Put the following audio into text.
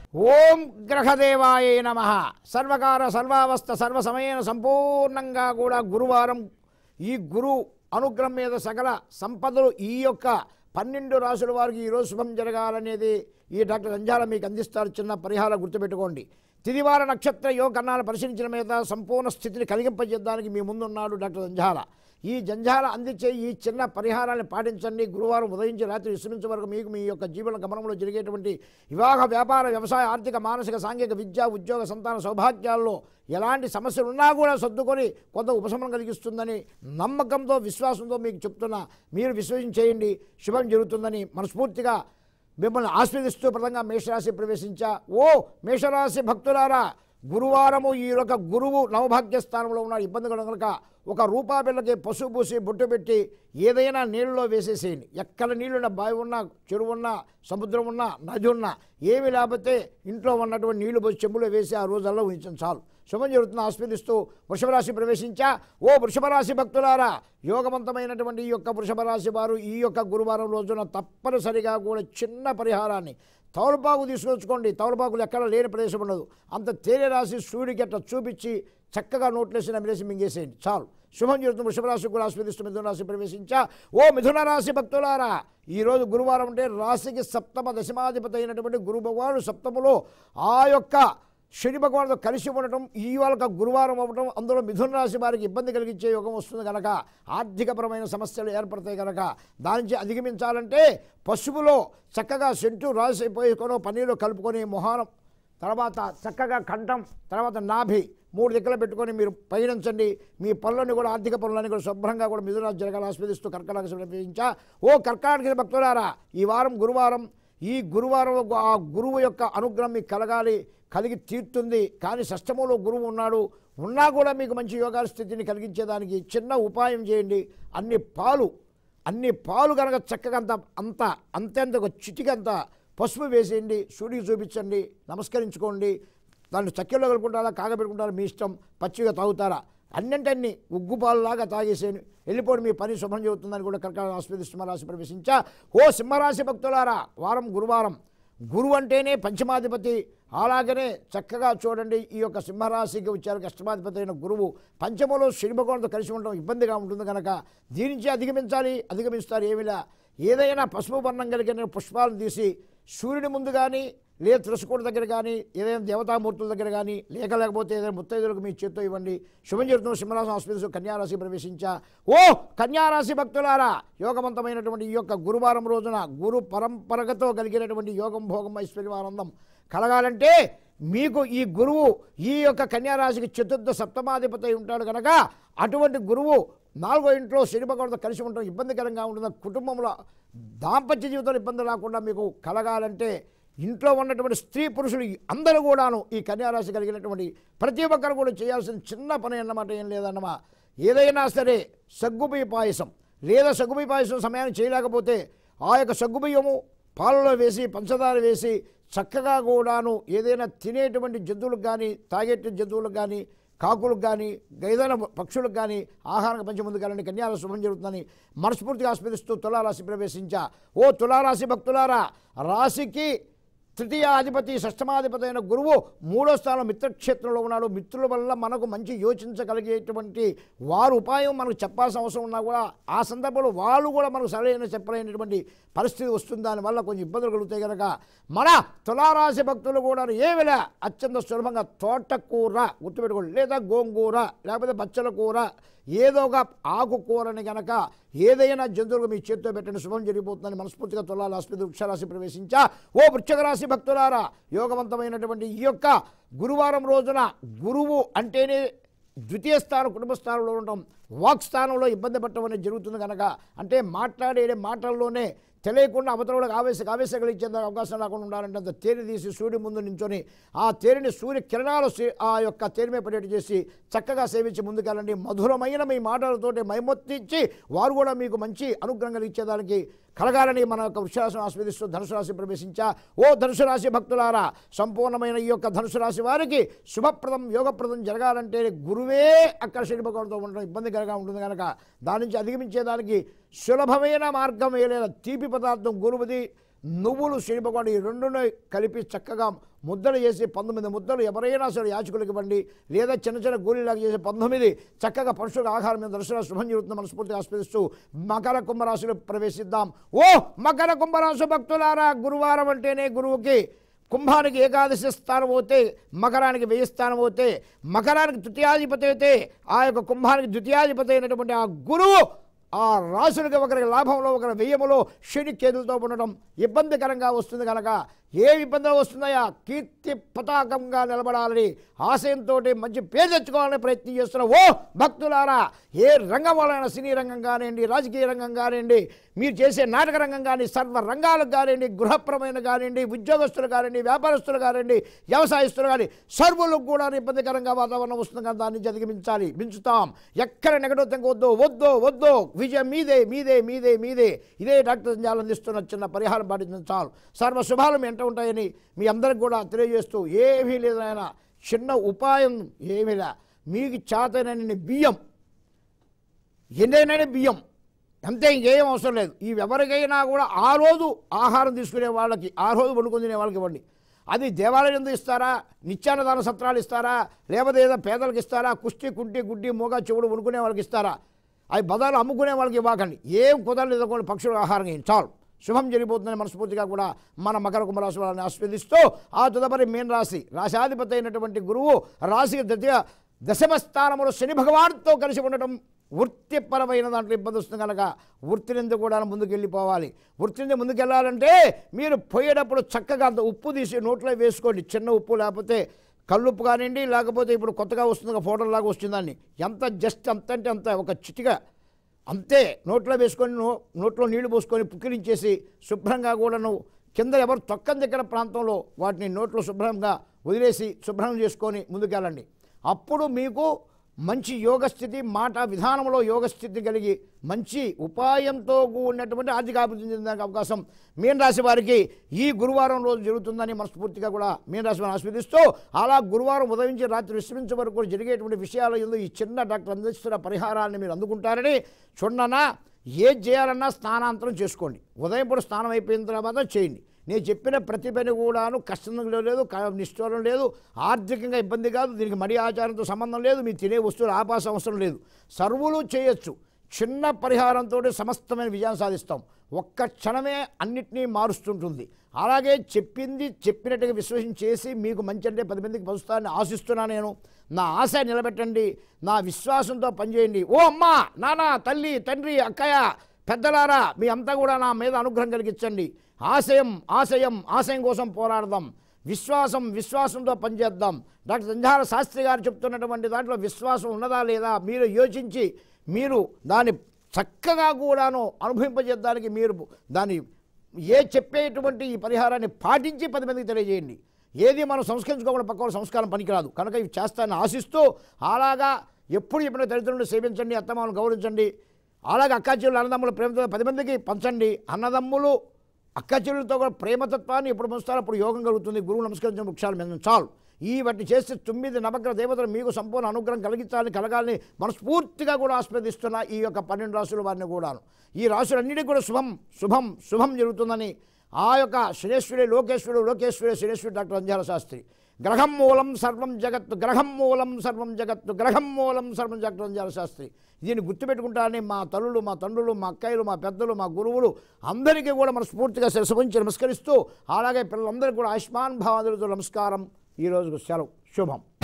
ఓం గ్రహదేవాయ నమ సర్వకార సర్వావస్థ సర్వసమయన సంపూర్ణంగా కూడా గురువారం ఈ గురు అనుగ్రహం మీద సకల సంపదలు ఈ యొక్క పన్నెండు రాసుల వారికి ఈరోజు శుభం జరగాలనేది ఈ డాక్టర్ సంజాల మీకు అందిస్తారు చిన్న పరిహారం గుర్తుపెట్టుకోండి తిదివార నక్షత్ర యోగ కన్నాలు పరిశీలించిన మీద సంపూర్ణ స్థితిని కలిగింపజేయడానికి మీ ముందున్నాడు డాక్టర్ సంజాల ఈ జంజాల అందించే ఈ చిన్న పరిహారాన్ని పాటించండి గురువారం ఉదయించి రాత్రి విశ్రమించే వరకు మీకు మీ యొక్క జీవన గమనంలో జరిగేటువంటి వివాహ వ్యాపార వ్యవసాయ ఆర్థిక మానసిక సాంఘిక విద్య ఉద్యోగ సంతాన సౌభాగ్యాల్లో ఎలాంటి సమస్యలు ఉన్నా కూడా సర్దుకొని కొంత ఉపశమనం కలిగిస్తుందని నమ్మకంతో విశ్వాసంతో మీకు చెప్తున్నా మీరు విశ్వసం చేయండి శుభం జరుగుతుందని మనస్ఫూర్తిగా మిమ్మల్ని ఆస్వాదిస్తూ ప్రథంగా మేషరాశి ప్రవేశించా ఓ మేషరాశి భక్తులారా గురువారము ఈ యొక్క గురువు నవభాగ్య స్థానంలో ఉన్న ఇబ్బంది కనుక ఒక రూపా బిళ్ళకి పసుపు పూసి బొట్టు పెట్టి ఏదైనా నీళ్ళలో వేసేసేయండి ఎక్కడ నీళ్ళున్న బావి ఉన్నా చెరువు ఉన్నా సముద్రం ఉన్నా నది ఉన్నా ఏమి లేకపోతే ఇంట్లో ఉన్నటువంటి నీళ్లు పోసి చెంబులో వేసి ఆ రోజుల్లో ఉంచండి చాలు శుభం జరుగుతుంది ఆస్వాదిస్తూ వృషభరాశి ప్రవేశించా ఓ వృషభరాశి భక్తులారా యోగవంతమైనటువంటి ఈ యొక్క వృషభరాశి వారు ఈ యొక్క గురువారం రోజున తప్పనిసరిగా కూడా చిన్న పరిహారాన్ని తౌలపాకు తీసుకొచ్చుకోండి తౌలపాకులు ఎక్కడ లేని ప్రదేశం ఉండదు అంత తేనె రాసి సూర్యుడికి అట్లా చూపించి చక్కగా నోట్లేసి నమిలేసి మింగేసేయండి చాలు శుభం జరుగుతుంది వృషభరాశి కూడా ఆస్వాదిస్తూ మిథున రాశి ప్రవేశించా ఓ మిథున రాశి భక్తులారా ఈరోజు గురువారం అంటే రాశికి సప్తమ దశమాధిపతి అయినటువంటి గురు భగవానుడు సప్తములో ఆ యొక్క శని భగవానుడు కలిసి ఉండటం ఈ వాళ్ళకి గురువారం అవ్వటం అందులో మిథున రాశి వారికి ఇబ్బంది కలిగించే యోగం వస్తుంది కనుక ఆర్థికపరమైన సమస్యలు ఏర్పడతాయి కనుక దాని నుంచి అధిగమించాలంటే పశువులో చక్కగా సెంటు రాసి పోసుకొని పన్నీరు కలుపుకొని మొహానం తర్వాత చక్కగా కంఠం తర్వాత నాభి మూడు దిక్కులు పెట్టుకొని మీరు పయనించండి మీ పనులన్నీ కూడా ఆర్థిక పనులన్నీ కూడా శుభ్రంగా కూడా మిథున జరగాలి ఆస్వాదిస్తూ కర్కాటక సమర్పించా ఓ కర్కాటక భక్తులారా ఈ వారం గురువారం ఈ గురువారం ఆ గురువు యొక్క అనుగ్రహం మీకు కలగాలి కలిగి తీరుతుంది కానీ షష్టమంలో గురువు ఉన్నాడు ఉన్నా కూడా మీకు మంచి యోగాల స్థితిని కలిగించేదానికి చిన్న ఉపాయం చేయండి అన్ని పాలు అన్ని పాలు కనుక చక్కగా అంత అంత అంతెంత ఒక చిటికంత పసుపు వేసేయండి సూర్యుడికి చూపించండి నమస్కరించుకోండి దాన్ని చక్కెరలో కలుపుకుంటారా కాగబెట్టుకుంటారా మీ ఇష్టం పచ్చిగా తాగుతారా అన్నింటన్ని ఉగ్గు పాలులాగా తాగేసేను వెళ్ళిపోయి మీ పని శుభం చెబుతుందని కూడా కర్కాటక ఆస్పత్రి సింహరాశి ప్రవేశించా ఓ సింహరాశి భక్తులారా వారం గురువారం గురువు అంటేనే పంచమాధిపతి అలాగనే చక్కగా చూడండి ఈ యొక్క సింహరాశికి వచ్చారు అష్టమాధిపతి అయిన గురువు పంచమలో శని భగవానుతో కలిసి ఉండడం ఇబ్బందిగా ఉంటుంది కనుక దీని నుంచి అధిగమించాలి అధిగమిస్తారు ఏమిలా ఏదైనా పసుపు వర్ణం కలిగిన పుష్పాలను తీసి సూర్యుని ముందు కానీ లేదా తులసికోట దగ్గర కానీ ఏదైనా దేవతామూర్తుల దగ్గర కానీ లేక లేకపోతే ఏదైనా ముత్తైదులకు మీ చేత్తో ఇవ్వండి శుభం జరుగుతున్న సింహరాశి ఆస్పత్రి కన్యారాశి ప్రవేశించా ఓ కన్యారాశి భక్తులారా యోగవంతమైనటువంటి ఈ యొక్క గురువారం రోజున గురు పరంపరగతో కలిగినటువంటి యోగం భోగం ఐశ్వర్యం ఆనందం కలగాలంటే మీకు ఈ గురువు ఈ యొక్క కన్యారాశికి చతుర్థ సప్తమాధిపతి అయి ఉంటాడు కనుక అటువంటి గురువు నాలుగో ఇంట్లో శని భగవంతుతో కలిసి ఉండడం ఇబ్బందికరంగా ఉంటుంది కుటుంబంలో దాంపత్య జీవితంలో ఇబ్బంది రాకుండా మీకు కలగాలంటే ఇంట్లో ఉన్నటువంటి స్త్రీ పురుషులు అందరూ కూడాను ఈ కన్యారాశి కలిగినటువంటి ప్రతి ఒక్కరు కూడా చేయాల్సిన చిన్న పని అన్నమాట ఏం లేదన్నమా ఏదైనా సరే సగ్గుబియ్య పాయసం లేదా సగ్గుబియ్య పాయసం సమయాన్ని చేయలేకపోతే ఆ యొక్క సగ్గుబియ్యము పాలలో వేసి పంచదార వేసి చక్కగా కూడాను ఏదైనా తినేటువంటి జంతువులకు కానీ తాగేటి జంతువులకు కానీ కాకులకు కానీ ఏదైనా పక్షులకు కానీ ఆహారం పంచి ముందుకెళ్ళండి కన్యాల శుభం జరుగుతుందని మనస్ఫూర్తిగా ఆస్వాదిస్తూ తులారాశి ప్రవేశించా ఓ తులారాశి భక్తులారా రాశికి తృతీయ అధిపతి షష్టమాధిపతి అయిన గురువు మూడో స్థానం మిత్రక్షేత్రంలో ఉన్నాడు మిత్రుల వల్ల మనకు మంచి యోచించగలిగేటువంటి వారు ఉపాయం మనకు చెప్పాల్సిన అవసరం ఉన్నా కూడా ఆ సందర్భంలో వాళ్ళు కూడా మనకు సరైన చెప్పలేనటువంటి పరిస్థితి వస్తుంది దానివల్ల కొంచెం ఇబ్బందులు కలుగుతాయి కనుక మన తులారాశి భక్తులు కూడా ఏమిలా అత్యంత సులభంగా తోటకూర గుర్తుపెట్టుకోండి లేదా గోంగూర లేకపోతే బచ్చల కూర ఏదో ఒక ఆకుకూరని గనక ఏదైనా జంతువులకు మీ చేతితో పెట్టండి శుభం జరిగిపోతుందని మనస్ఫూర్తిగా తులాల ఆస్పత్రి వృక్షరాశి ప్రవేశించా ఓ వృక్షక రాశి భక్తులారా యోగవంతమైనటువంటి ఈ యొక్క గురువారం రోజున గురువు అంటేనే ద్వితీయ స్థానం కుటుంబ స్థానంలో ఉండటం వాక్ స్థానంలో ఇబ్బంది పడటం అనేది జరుగుతుంది కనుక అంటే మాట్లాడే మాటల్లోనే తెలియకుండా అవతలకు ఆవేశ ఆవేశం కలిగించే అవకాశం రాకుండా ఉండాలంటే అంత తేనె తీసి సూర్యుడి ముందు నించొని ఆ తేనెని సూర్య కిరణాలు సే- ఆ యొక్క తేనె పడేట్టు చేసి చక్కగా సేవించి ముందుకెళ్ళండి మధురమైన మీ మాటలతోటి మైమొత్తించి వారు కూడా మీకు మంచి అనుగ్రహం కలిగించేదానికి కలగాలని మన యొక్క వృక్షరాశిని ఆస్వాదిస్తూ ధనుసు రాశి ప్రవేశించా ఓ ధనుసు రాశి భక్తులారా సంపూర్ణమైన ఈ యొక్క ధనుసు రాశి వారికి శుభప్రదం యోగప్రదం జరగాలంటే గురువే అక్కడ శని భగవానుతో ఉండడం ఇబ్బందికరంగా ఉంటుంది కనుక దాని నుంచి అధిగమించేదానికి సులభమైన మార్గం ఏదైనా తీపి పదార్థం గురువుది నువ్వులు శని భగవానుడు ఈ రెండును కలిపి చక్కగా ముద్దలు చేసి పంతొమ్మిది ముద్దలు ఎవరైనా సరే యాచకులకు ఇవ్వండి లేదా చిన్న చిన్న గోళీలాగా చేసి పంతొమ్మిది చక్కగా పరుషుల ఆహారం మీద దర్శన శుభం జరుగుతుంది మనస్ఫూర్తిగా ఆస్వాదిస్తూ మకర కుంభరాశిలో ప్రవేశిద్దాం ఓ మకర కుంభరాశి భక్తులారా గురువారం అంటేనే గురువుకి కుంభానికి ఏకాదశి స్థానం పోతే మకరానికి వెయ్యి స్థానం పోతే మకరానికి తృతీయాధిపతి అయితే ఆ యొక్క కుంభానికి ద్వితీయాధిపతి అయినటువంటి ఆ గురువు ఆ రాసులకి ఒకరికి లాభంలో ఒకరి వ్యయములో శని కేతులతో ఉండడం ఇబ్బందికరంగా వస్తుంది కనుక ఏ ఇబ్బంది వస్తున్నాయా కీర్తి పతాకంగా నిలబడాలని ఆశయంతో మంచి పేరు తెచ్చుకోవాలని ప్రయత్నం చేస్తున్న ఓ భక్తులారా ఏ రంగం వాళ్ళైనా సినీ రంగం కానివ్వండి రాజకీయ రంగం కానివ్వండి మీరు చేసే నాటక రంగం కానీ సర్వ రంగాలకు కానివ్వండి గృహప్రమైన కానివ్వండి ఉద్యోగస్తులు కానివ్వండి వ్యాపారస్తులు కానివ్వండి వ్యవసాయస్తులు కానీ సర్వులకు కూడా ఇబ్బందికరంగా వాతావరణం వస్తుంది కదా దాన్ని అధిగమించాలి మించుతాం ఎక్కడ నెగటివ్ థింక్ వద్దు వద్దు వద్దు విజయం మీదే మీదే మీదే మీదే ఇదే డాక్టర్ సంజాలు అందిస్తున్న చిన్న పరిహారం పాటించడం చాలు సర్వ శుభాలు మీ ఎంట ఉంటాయని మీ అందరికి కూడా తెలియజేస్తూ ఏమీ లేదైనా చిన్న ఉపాయం ఏమీ లే మీకు చేతనని బియ్యం ఎన్నైనా బియ్యం అంతే ఇంకేం అవసరం లేదు ఈ ఎవరికైనా కూడా ఆ రోజు ఆహారం తీసుకునే వాళ్ళకి ఆ రోజు వండుకొని తినే వాళ్ళకి ఇవ్వండి అది దేవాలయం ఎందుకు ఇస్తారా నిత్యాన్నదాన సత్రాలు ఇస్తారా లేకపోతే ఏదో పేదలకు ఇస్తారా కుష్టి కుంటి గుడ్డి మూగ చెవుడు వండుకునే వాళ్ళకి ఇస్తారా అవి బదాలు అమ్ముకునే వాళ్ళకి ఇవ్వకండి ఏం కుదరలేదు కొన్ని పక్షుల ఆహారం ఇవ్వండి. చాలు శుభం జరిగిపోతుందని మనస్ఫూర్తిగా కూడా మన మకర కుంభరాశి వాళ్ళని ఆస్వాదిస్తూ ఆ తదుపరి మీన రాశి రాశాధిపతి అయినటువంటి గురువు రాశికి ద్వితీయ దశమ స్థానములో శని భగవానుతో కలిసి ఉండటం వృత్తిపరమైన దాంట్లో ఇబ్బంది వస్తుంది కనుక వృత్తినిందు కూడా ముందుకు వెళ్ళిపోవాలి వృత్తిని ముందుకెళ్ళాలంటే మీరు పోయేటప్పుడు చక్కగా అంత ఉప్పు తీసి నోట్లో వేసుకోండి చిన్న ఉప్పు లేకపోతే కల్లుప్పు కానివ్వండి లేకపోతే ఇప్పుడు కొత్తగా వస్తుంది ఫోటోలాగా వస్తుందని ఎంత జస్ట్ అంత అంటే అంత ఒక చిటిక అంతే నోట్లో వేసుకొని నో నోట్లో నీళ్లు పోసుకొని పుక్కిరించేసి శుభ్రంగా కూడా నువ్వు కింద ఎవరు తొక్కని దగ్గర ప్రాంతంలో వాటిని నోట్లో శుభ్రంగా వదిలేసి శుభ్రం చేసుకొని ముందుకెళ్ళండి అప్పుడు మీకు మంచి యోగస్థితి మాట విధానంలో యోగస్థితి కలిగి మంచి ఉపాయంతో కూడినటువంటి ఆర్థికాభివృద్ధి చెందడానికి అవకాశం మీన రాశి వారికి ఈ గురువారం రోజు జరుగుతుందని మనస్ఫూర్తిగా కూడా మీన రాశి వారిని ఆస్వాదిస్తూ అలా గురువారం ఉదయించి రాత్రి విశ్రమించే వరకు కూడా జరిగేటువంటి విషయాల ఎందు ఈ చిన్న డాక్టర్ అందిస్తున్న పరిహారాన్ని మీరు అందుకుంటారని చూడనా ఏది చేయాలన్నా స్నానాంతరం చేసుకోండి ఉదయం పూట స్నానం అయిపోయిన తర్వాత చేయండి నేను చెప్పిన ప్రతి పని కూడాను కష్టం లేదు క- నిష్ఠూరం లేదు ఆర్థికంగా ఇబ్బంది కాదు దీనికి మడి ఆచారంతో సంబంధం లేదు మీరు తినే వస్తువులు ఆపాస అవసరం లేదు సర్వులు చేయొచ్చు చిన్న పరిహారంతో సమస్తమైన విజయం సాధిస్తాం ఒక్క క్షణమే అన్నిటినీ మారుస్తుంటుంది అలాగే చెప్పింది చెప్పినట్టుగా విశ్వాసం చేసి మీకు మంచి అంటే పది మందికి పంచుతానని ఆశిస్తున్నా నేను నా ఆశ నిలబెట్టండి నా విశ్వాసంతో పనిచేయండి ఓ అమ్మా నాన్న తల్లి తండ్రి అక్కయ్య పెద్దలారా మీ అంతా కూడా నా మీద అనుగ్రహం కలిగించండి ఆశయం ఆశయం ఆశయం కోసం పోరాడదాం విశ్వాసం విశ్వాసంతో పనిచేద్దాం డాక్టర్ సంజార శాస్త్రి గారు చెప్తున్నటువంటి దాంట్లో విశ్వాసం ఉన్నదా లేదా మీరు యోచించి మీరు దాన్ని చక్కగా కూడాను అనుభవింపజేయడానికి మీరు దాన్ని ఏ చెప్పేటువంటి ఈ పరిహారాన్ని పాటించి పది మందికి తెలియజేయండి ఏది మనం సంస్కరించుకోకుండా పక్క వాళ్ళ సంస్కారం పనికిరాదు కనుక ఇవి చేస్తానని ఆశిస్తూ అలాగా ఎప్పుడు చెప్పిన దరిద్రులను సేవించండి అత్తమాలను గౌరవించండి అలాగే అక్కాచెల్లు అన్నదమ్ముల ప్రేమతో పది మందికి పంచండి అన్నదమ్ములు అక్కచెల్లెలతో కూడా ప్రేమతత్వాన్ని ఎప్పుడు పంచుతారో అప్పుడు యోగం కలుగుతుంది గురువు నమస్కరించిన వృక్షాలు మీద చాలు ఈ వాటిని చేస్తే తొమ్మిది నవగ్రహ దేవతలు మీకు సంపూర్ణ అనుగ్రహం కలిగించాలని కలగాలని మనస్ఫూర్తిగా కూడా ఆస్వాదిస్తున్న ఈ యొక్క పన్నెండు రాసుల వారిని కూడాను ఈ రాసులన్నిటికీ కూడా శుభం శుభం శుభం జరుగుతుందని ఆ యొక్క శనేశ్వరి లోకేశ్వరుడు లోకేశ్వరి శనేశ్వరి డాక్టర్ అంజాల శాస్త్రి గ్రహం మూలం సర్వం జగత్తు గ్రహం మూలం సర్వం జగత్తు గ్రహం మూలం సర్వం జగత్తు అంజాల శాస్త్రి దీన్ని గుర్తుపెట్టుకుంటారని మా తల్లులు మా తండ్రులు మా అక్కయ్యలు మా పెద్దలు మా గురువులు అందరికీ కూడా మన స్ఫూర్తిగా శిరసగుంచి నమస్కరిస్తూ అలాగే పిల్లలందరికీ కూడా ఆయుష్మాన్ భావాదులతో నమస్కారం ఈ రోజుకు సెలవు శుభం